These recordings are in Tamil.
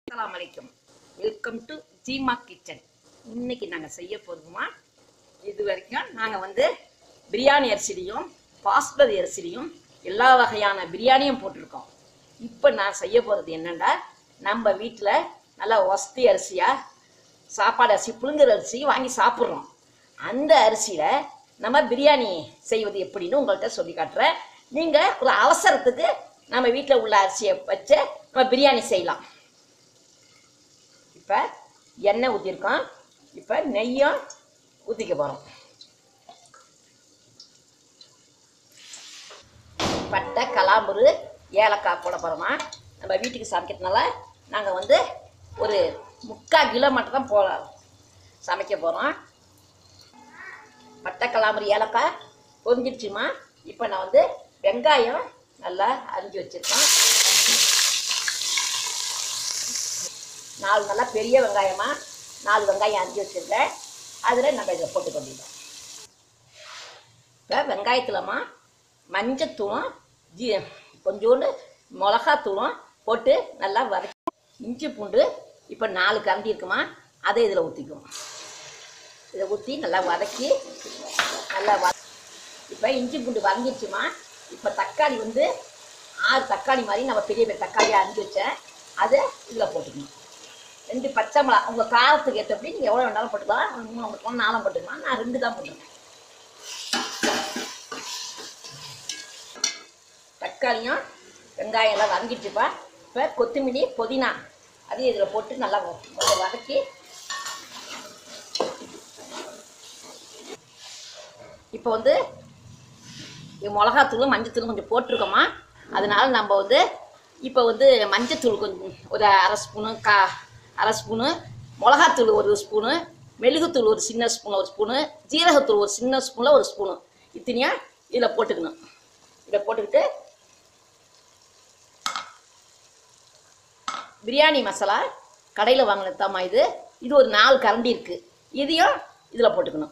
அஸ்ஸலாமு அலைக்கும் வெல்கம் டு ஜீமா கிச்சன் இன்னைக்கு நாங்கள் செய்ய போகிறோமா இது வரைக்கும் நாங்கள் வந்து பிரியாணி அரிசிலையும் பாஸ்மதி அரிசிலையும் எல்லா வகையான பிரியாணியும் போட்டிருக்கோம் இப்போ நான் செய்ய போகிறது என்னென்னா நம்ம வீட்டில் நல்லா ஒஸ்தி அரிசியாக சாப்பாடு அரிசி புழுங்கல் அரிசி வாங்கி சாப்பிட்றோம் அந்த அரிசியில் நம்ம பிரியாணி செய்வது எப்படின்னு உங்கள்கிட்ட சொல்லி காட்டுறேன் நீங்கள் ஒரு அவசரத்துக்கு நம்ம வீட்டில் உள்ள அரிசியை வச்சு நம்ம பிரியாணி செய்யலாம் இப்போ எண்ணெய் ஊற்றிருக்கோம் இப்போ நெய்யும் ஊற்றிக்க போகிறோம் பட்டை கலாம்புரு ஏலக்காய் போட போகிறோமா நம்ம வீட்டுக்கு சமைக்கிறதுனால நாங்கள் வந்து ஒரு முக்கால் கிலோ மட்டும் தான் போட சமைக்க போகிறோம் பட்டை கலாம்புரி ஏலக்காய் பொரிஞ்சிடுச்சுமா இப்போ நான் வந்து வெங்காயம் நல்லா அரிஞ்சு வச்சுருக்கேன் நாலு நல்லா பெரிய வெங்காயமா நாலு வெங்காயம் அரிஞ்சு வச்சுருக்கேன் அதில் நம்ம இதை போட்டு கொண்டிருக்கோம் இப்போ வெங்காயத்தில்மா மஞ்சத்தூளும் ஜீ கொஞ்சோண்டு மிளகாத்தூளும் போட்டு நல்லா வதக்கி இஞ்சி பூண்டு இப்போ நாலு கரண்டி இருக்குமா அதை இதில் ஊற்றிக்குவோம் இதை ஊற்றி நல்லா வதக்கி நல்லா வ இப்போ இஞ்சி பூண்டு வதங்கிடுச்சுமா இப்போ தக்காளி வந்து ஆறு தக்காளி மாதிரி நம்ம பெரிய பெரிய தக்காளியாக அரிஞ்சு வச்சேன் அதை இதில் போட்டுக்கணும் ரெண்டு பச்சை மிளகா உங்கள் காரத்துக்கு ஏற்றபடி நீங்கள் எவ்வளோ வேணாலும் போட்டுக்கலாம் ஒரு மூணு போட்டுக்கலாம் நாலும் போட்டுக்கலாம் நான் ரெண்டு தான் போட்டுருக்கேன் தக்காளியும் வெங்காயம் எல்லாம் வதங்கிடுச்சுப்பா இப்போ கொத்தமல்லி புதினா அதையும் இதில் போட்டு நல்லா கொஞ்சம் வதக்கி இப்போ வந்து இது மிளகாத்தூளும் மஞ்சத்தூளும் கொஞ்சம் போட்டிருக்கோமா அதனால நம்ம வந்து இப்போ வந்து மஞ்சத்தூள் கொஞ்சம் ஒரு அரை ஸ்பூனு கா அரை ஸ்பூனு மிளகாத்தூள் ஒரு ஸ்பூனு மெழுகுத்தூள் ஒரு சின்ன ஸ்பூன் ஒரு ஸ்பூனு ஜீரகத்தூள் ஒரு சின்ன ஸ்பூனில் ஒரு ஸ்பூனு இத்தனையாக இதில் போட்டுக்கணும் இதை போட்டுக்கிட்டு பிரியாணி மசாலா கடையில் வாங்கினது தாம்மா இது இது ஒரு நாலு கரண்டி இருக்குது இதையும் இதில் போட்டுக்கணும்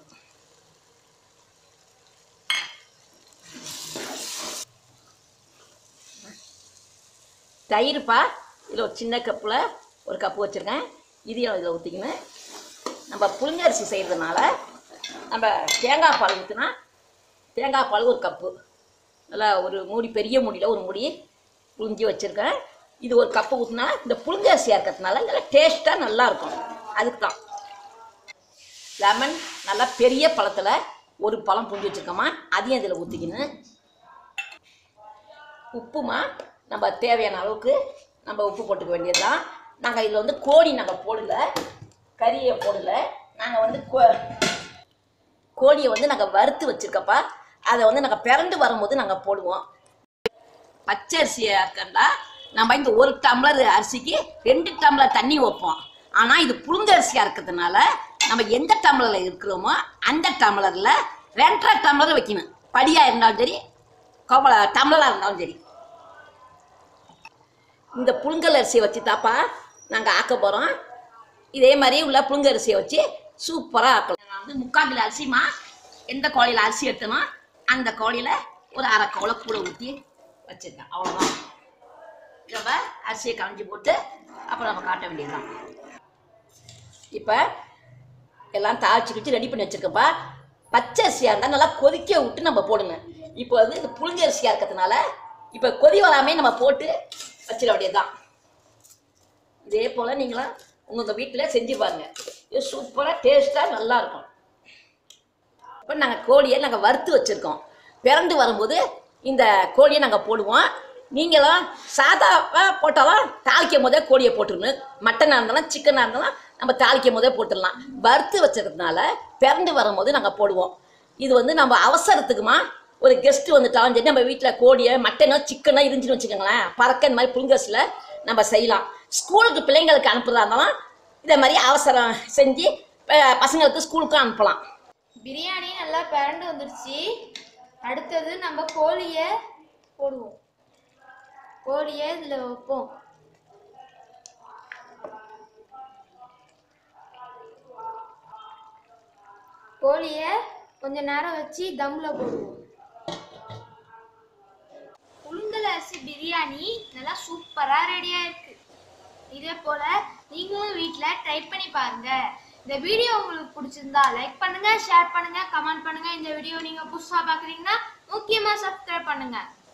தயிர்ப்பா இதில் ஒரு சின்ன கப்பில் ஒரு கப்பு வச்சுருக்கேன் இதையும் இதில் ஊற்றிக்கணும் நம்ம புளிங்கரிசி செய்கிறதுனால நம்ம தேங்காய் பால் ஊற்றினா தேங்காய் பால் ஒரு கப்பு நல்லா ஒரு மூடி பெரிய மூடியில் ஒரு மூடி புளிஞ்சி வச்சுருக்கேன் இது ஒரு கப்பு ஊற்றினா இந்த புளிங்கரிசியாக இருக்கிறதுனால நல்லா டேஸ்ட்டாக நல்லாயிருக்கும் அதுக்கு தான் லெமன் நல்லா பெரிய பழத்தில் ஒரு பழம் புளிஞ்சு வச்சுருக்கோமா அதையும் இதில் ஊற்றிக்கணும் உப்புமா நம்ம தேவையான அளவுக்கு நம்ம உப்பு போட்டுக்க வேண்டியது தான் நாங்கள் இதில் வந்து கோழி நாங்கள் போடல கறியை போடல நாங்கள் வந்து கோ கோழியை வந்து நாங்கள் வறுத்து வச்சுருக்கப்பா அதை வந்து நாங்கள் பிறந்து வரும்போது நாங்கள் போடுவோம் பச்சை அரிசியாக இருக்கண்டா நம்ம இந்த ஒரு டம்ளர் அரிசிக்கு ரெண்டு டம்ளர் தண்ணி வைப்போம் ஆனால் இது புழுங்க அரிசியாக இருக்கிறதுனால நம்ம எந்த டம்ளரில் இருக்கிறோமோ அந்த டம்ளரில் ரெண்டரை டம்ளர் வைக்கணும் படியாக இருந்தாலும் சரி கோபல டம்ளராக இருந்தாலும் சரி இந்த புழுங்கல் அரிசியை வச்சு தாப்பா நாங்கள் ஆக்க போகிறோம் இதே மாதிரி உள்ள புழுங்கல் அரிசியை வச்சு சூப்பராக ஆக்கலாம் நான் வந்து முக்கால் கிலோ அரிசிமா எந்த கோழியில் அரிசி எடுத்தனோ அந்த கோழியில் ஒரு அரை கோலை கூட ஊற்றி வச்சுருக்கேன் அவ்வளோதான் நம்ம அரிசியை களைஞ்சி போட்டு அப்புறம் நம்ம காட்ட வேண்டியதுதான் இப்போ எல்லாம் தாளிச்சுக்கிட்டு ரெடி பண்ணி வச்சுருக்கப்பா பச்சை அரிசியாக இருந்தால் நல்லா கொதிக்க விட்டு நம்ம போடணும் இப்போ வந்து இந்த புளிஞ்ச அரிசியாக இருக்கிறதுனால இப்போ கொதி வராமே நம்ம போட்டு வச்சிட வேண்டியதுதான் இதே போல் நீங்களும் உங்கள் வீட்டில் செஞ்சு பாருங்க இது சூப்பராக டேஸ்ட்டாக நல்லா இருக்கும் இப்போ நாங்கள் கோழியை நாங்கள் வறுத்து வச்சுருக்கோம் பிறந்து வரும்போது இந்த கோழியை நாங்கள் போடுவோம் நீங்களும் சாதாவாக போட்டாலும் தாளிக்கும் போதே கோழியை போட்டுருணும் மட்டனாக இருந்தாலும் சிக்கனாக இருந்தாலும் நம்ம தாளிக்கும் போதே போட்டுடலாம் வறுத்து வச்சதுனால பிறந்து வரும்போது நாங்கள் போடுவோம் இது வந்து நம்ம அவசரத்துக்குமா ஒரு கெஸ்ட்டு வந்துட்டாலும் சரி நம்ம வீட்டில் கோழியை மட்டனோ சிக்கனோ இருந்துச்சுன்னு வச்சுக்கோங்களேன் பறக்க இந்த மாதிரி புழுங்கஸில் நம்ம செய்யலாம் ஸ்கூலுக்கு பிள்ளைங்களுக்கு அனுப்புறதா இருந்தாலும் இதே மாதிரி அவசரம் செஞ்சு அஹ், பசங்களுக்கு ஸ்கூலுக்கும் அனுப்பலாம் பிரியாணி நல்லா பிறண்டு வந்துருச்சு அடுத்தது நம்ம கோழியை போடுவோம் கோழியை இதில் வைப்போம் கோழியை கொஞ்ச நேரம் வச்சு தம்ல போடுவோம் உளுந்தல் அரிசி பிரியாணி நல்லா சூப்பராக ரெடியாக இருக்கு இதே போல நீங்களும் வீட்டில் ட்ரை பண்ணி பாருங்க இந்த வீடியோ உங்களுக்கு பிடிச்சிருந்தா லைக் பண்ணுங்க ஷேர் பண்ணுங்க கமெண்ட் பண்ணுங்க இந்த வீடியோ நீங்க புதுசா பாக்குறீங்கன்னா முக்கியமா சப்ஸ்கிரைப் பண்ணுங்க